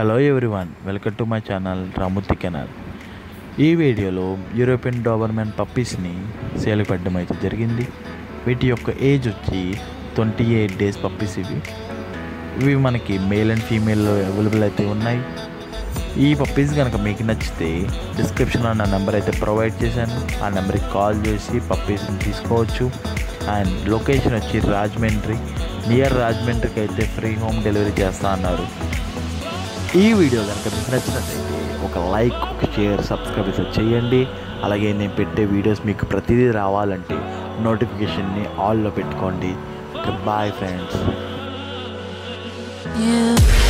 Hello everyone welcome to my channel రాముతి canal ఈ వీడియోలో యూరోపియన్ డాబర్మెన్ పప్పీస్ని సేల్ పెట్టడం అయితే జరిగింది వీటి యొక్క ఏజ్ వచ్చి ట్వంటీ ఎయిట్ డేస్ పప్పీస్ ఇవి ఇవి మనకి మేల్ అండ్ ఫీమేల్లో అవైలబుల్ అయితే ఉన్నాయి ఈ పప్పీస్ కనుక మీకు నచ్చితే డిస్క్రిప్షన్లో నా నెంబర్ అయితే ప్రొవైడ్ చేశాను ఆ నెంబర్కి కాల్ చేసి పప్పీస్ని తీసుకోవచ్చు అండ్ లొకేషన్ వచ్చి రాజమండ్రి నియర్ రాజమండ్రికి అయితే ఫ్రీ హోమ్ డెలివరీ చేస్తా అన్నారు ఈ వీడియో కనుక మీకు నచ్చినట్లయితే ఒక లైక్ ఒక షేర్ సబ్స్క్రైబ్ అయితే చేయండి అలాగే నేను పెట్టే వీడియోస్ మీకు ప్రతిదీ రావాలంటే నోటిఫికేషన్ని ఆల్లో పెట్టుకోండి బాయ్ ఫ్రెండ్స్ Yeah.